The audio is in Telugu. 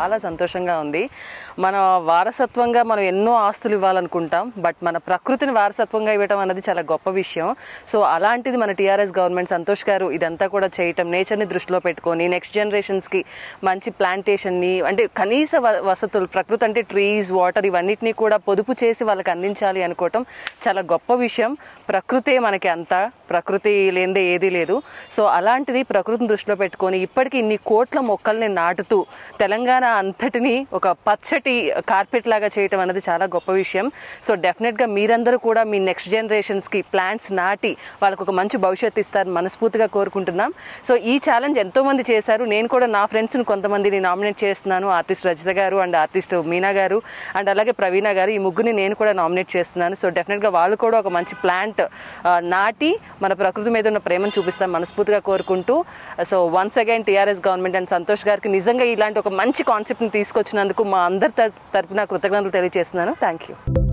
చాలా సంతోషంగా ఉంది మన వారసత్వంగా మనం ఎన్నో ఆస్తులు ఇవ్వాలనుకుంటాం బట్ మన ప్రకృతిని వారసత్వంగా ఇవ్వటం అన్నది చాలా గొప్ప విషయం సో అలాంటిది మన టీఆర్ఎస్ గవర్నమెంట్ సంతోష్ గారు ఇదంతా కూడా చేయటం నేచర్ని దృష్టిలో పెట్టుకొని నెక్స్ట్ జనరేషన్స్కి మంచి ప్లాంటేషన్ని అంటే కనీస వ- వసతులు ప్రకృతి అంటే ట్రీస్ వాటర్ ఇవన్నిటిని కూడా పొదుపు చేసి వాళ్ళకి అందించాలి అనుకోవటం చాలా గొప్ప విషయం ప్రకృతే మనకి అంతా ప్రకృతి లేనిదే ఏదీ లేదు సో అలాంటిది ప్రకృతిని దృష్టిలో పెట్టుకొని ఇప్పటికీ ఇన్ని కోట్ల మొక్కల్ని నాటుతూ తెలంగాణ అంతటిని ఒక పచ్చటి కార్పెట్ లాగా చేయటం అనేది చాలా గొప్ప విషయం సో డెఫినెట్గా మీరందరూ కూడా మీ నెక్స్ట్ జనరేషన్స్కి ప్లాంట్స్ నాటి వాళ్ళకు ఒక మంచి భవిష్యత్తు ఇస్తారని మనస్ఫూర్తిగా కోరుకుంటున్నాం సో ఈ ఛాలెంజ్ ఎంతోమంది చేశారు నేను కూడా నా ఫ్రెండ్స్ని కొంతమందిని నామినేట్ చేస్తున్నాను ఆర్టిస్ట్ రజిత గారు అండ్ ఆర్టిస్ట్ మీనా గారు అండ్ అలాగే ప్రవీణ గారు ఈ ముగ్గురిని నేను కూడా నామినేట్ చేస్తున్నాను సో డెఫినెట్గా వాళ్ళు కూడా ఒక మంచి ప్లాంట్ నాటి మన ప్రకృతి మీద ఉన్న ప్రేమను చూపిస్తాం మనస్ఫూర్తిగా కోరుకుంటూ so once again TRS government and Santosh గారికి నిజంగా ఇలాంటి ఒక మంచి కాన్సెప్ట్ని తీసుకొచ్చినందుకు మా అందరి తరపున కృతజ్ఞతలు తెలియజేస్తున్నాను థ్యాంక్ యూ